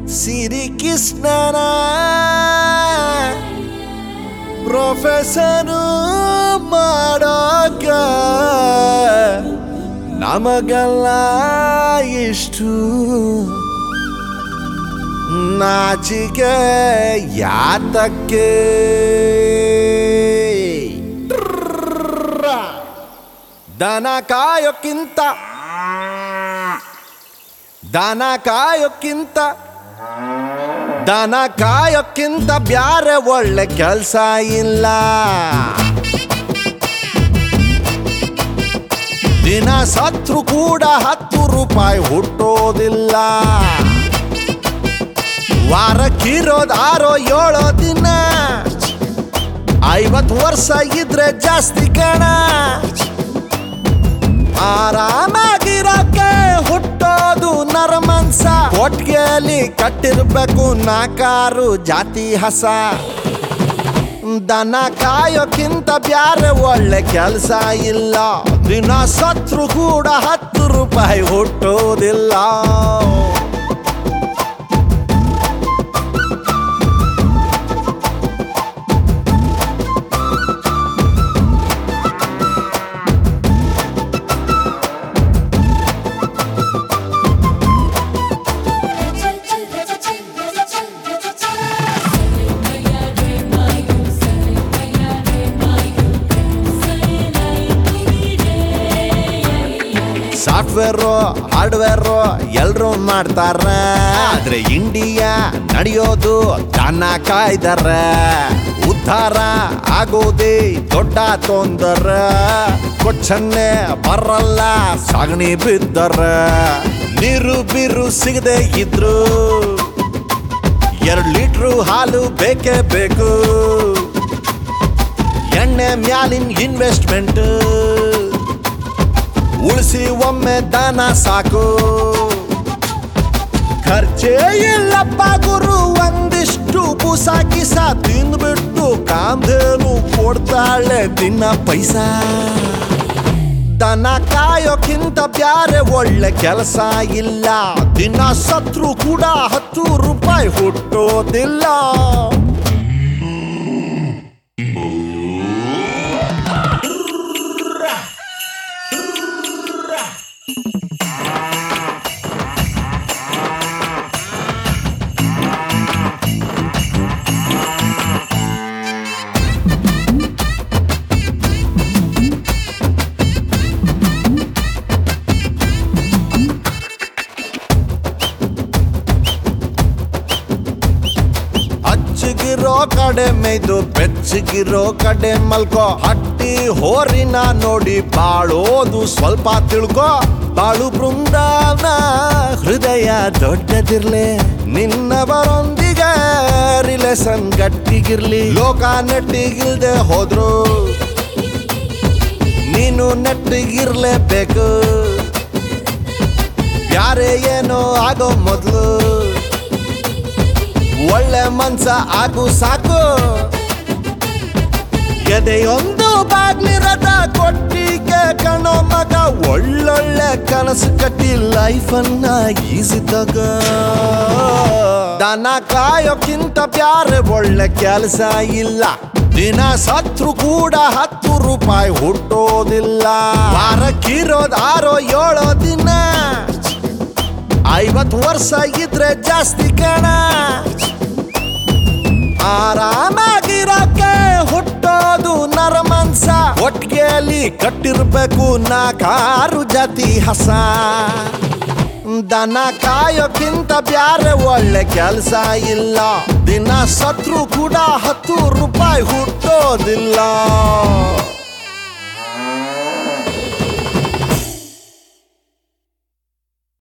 ಸಿರಿ ಕೃಷ್ಣನ ಪ್ರೊಫೆಸರು ಮಾಡೋಕ ನಮಗೆಲ್ಲ ಇಷ್ಟು ನಾಚಿಕೆ ಯಾತಕ್ಕೆ ದನ ಕಾಯೋಕ್ಕಿಂತ ದನ ಕಾಯೋಕ್ಕಿಂತ ದನ ಕಾಯೋಕ್ಕಿಂತ ಬ್ಯಾರೆ ಒಳ್ಳೆ ಕೆಲ್ಸ ಇಲ್ಲ ದಿನ ಸತ್ರು ಕೂಡ ಹತ್ತು ರೂಪಾಯಿ ಹುಟ್ಟೋದಿಲ್ಲ ವಾರಕ್ಕಿರೋದ್ ಆರೋ ಏಳೋ ದಿನ ಐವತ್ತು ವರ್ಷ ಇದ್ರೆ ಜಾಸ್ತಿ ಕಣ ಆರಾಮಾಗಿರೋಕೆ ಹುಟ್ಟೋದು ನರಮನ್ಸ ಕೊಟ್ಟಿಗೆಯಲ್ಲಿ ಕಟ್ಟಿರ್ಬೇಕು ನಾಕಾರು ಜಾತಿ ಹಸ ದನ ಕಾಯೋಕ್ಕಿಂತ ಬ್ಯಾರೆ ಒಳ್ಳೆ ಕೆಲಸ ಇಲ್ಲ ದಿನ ಸತ್ರು ಕೂಡ ಹತ್ತು ರೂಪಾಯಿ ಹುಟ್ಟೋದಿಲ್ಲ ಸಾಫ್ಟ್ವೇರು ಹಾರ್ಡ್ವೇರು ಎಲ್ರು ಮಾಡ್ತಾರ ಆದ್ರೆ ಇಂಡಿಯಾ ನಡೆಯೋದು ದನ ಕಾಯ್ದಾರ ಉದ್ಧಾರ ಆಗೋದೇ ದೊಡ್ಡ ತೊಂದರ ಕೊಚ್ಚನ್ನೆ ಬರಲ್ಲ ಸಗಣಿ ಬಿದ್ದರ ನೀರು ಬೀರು ಸಿಗದೆ ಇದ್ರು ಎರಡು ಲೀಟ್ರು ಹಾಲು ಬೇಕೇ ಬೇಕು ಎಣ್ಣೆ ಮ್ಯಾಲಿನ ಇನ್ವೆಸ್ಟ್ಮೆಂಟ್ ಉಳಿಸಿ ಒಮ್ಮೆ ದಾನ ಸಾಕು ಖರ್ಚೇ ಇಲ್ಲಪ್ಪ ಗುರು ಒಂದಿಷ್ಟು ಬೂಸ ಕಿಸ ತಿಂದ್ಬಿಟ್ಟು ಕಾಂಧೇನು ಕೊಡ್ತಾಳೆ ದಿನ ಪೈಸಾ ದನ ಕಾಯೋಕ್ಕಿಂತ ಬ್ಯಾರೆ ಒಳ್ಳೆ ಕೆಲಸ ಇಲ್ಲ ದಿನ ಸತ್ರು ಕೂಡ ಹತ್ತು ರೂಪಾಯಿ ಹುಟ್ಟೋದಿಲ್ಲ ಹಚ್ಚಗಿರೋ ಕಡೆ ಮೇಯ್ದು ಬೆಚ್ಚಗಿರೋ ಕಡೆ ಮಲ್ಕೋ ಹಟ್ಟಿ ಹೋರಿನ ನೋಡಿ ಬಾಳೋದು ಸ್ವಲ್ಪ ತಿಳ್ಕೋ ಬಾಳು ಬೃಂದಾವನ ಹೃದಯ ದೊಡ್ಡದಿರ್ಲಿ ನಿನ್ನವರೊಂದಿಗೆ ರಿಲೇಷನ್ ಗಟ್ಟಿಗಿರ್ಲಿ ಲೋಕ ನೆಟ್ಟಿಗಿಲ್ದೆ ಹೋದ್ರು ನೀನು ನೆಟ್ಟಿಗಿರ್ಲೇಬೇಕು ಯಾರೇ ಏನೋ ಆಗೋ ಮೊದ್ಲು ಒಳ್ಳೆ ಮನ್ಸ ಆಗು ಸಾಕು ಎದೆಯೊಂದು ಬಾಗ್ಲಿರದ ಕೊಟ್ಟಿಗೆ ಕಣೋ ಮಗ ಒಳ್ಳೊಳ್ಳೆ ಕನಸು ಕಟ್ಟಿ ಲೈಫನ್ನ ಈಸಿ ತಗ ದನ ಕಾಯೋಕ್ಕಿಂತ ಬ್ಯಾರೆ ಒಳ್ಳೆ ಕೆಲಸ ಇಲ್ಲ ದಿನ ಸತ್ರು ಕೂಡ ಹತ್ತು ರೂಪಾಯಿ ಹುಟ್ಟೋದಿಲ್ಲ ವಾರಕ್ಕಿರೋದ್ ಆರೋ ಏಳೋ ದಿನ ಐವತ್ತು ವರ್ಷ ಇದ್ರೆ ಜಾಸ್ತಿ ಕಣ ಆರಾಮಾಗಿರೋಕೆ ಹುಟ್ಟೋದು ನರಮನ್ಸ ಒಟ್ಟಿಗೆಯಲ್ಲಿ ಕಟ್ಟಿರ್ಬೇಕು ನಾಕಾರು ಜಾತಿ ಹಸ ದನ ಕಾಯೋಕ್ಕಿಂತ ಬ್ಯಾರೆ ಒಳ್ಳೆ ಕೆಲಸ ಇಲ್ಲ ದಿನ ಸತ್ರು ಕೂಡ ಹತ್ತು ರೂಪಾಯಿ ಹುಟ್ಟೋದಿಲ್ಲ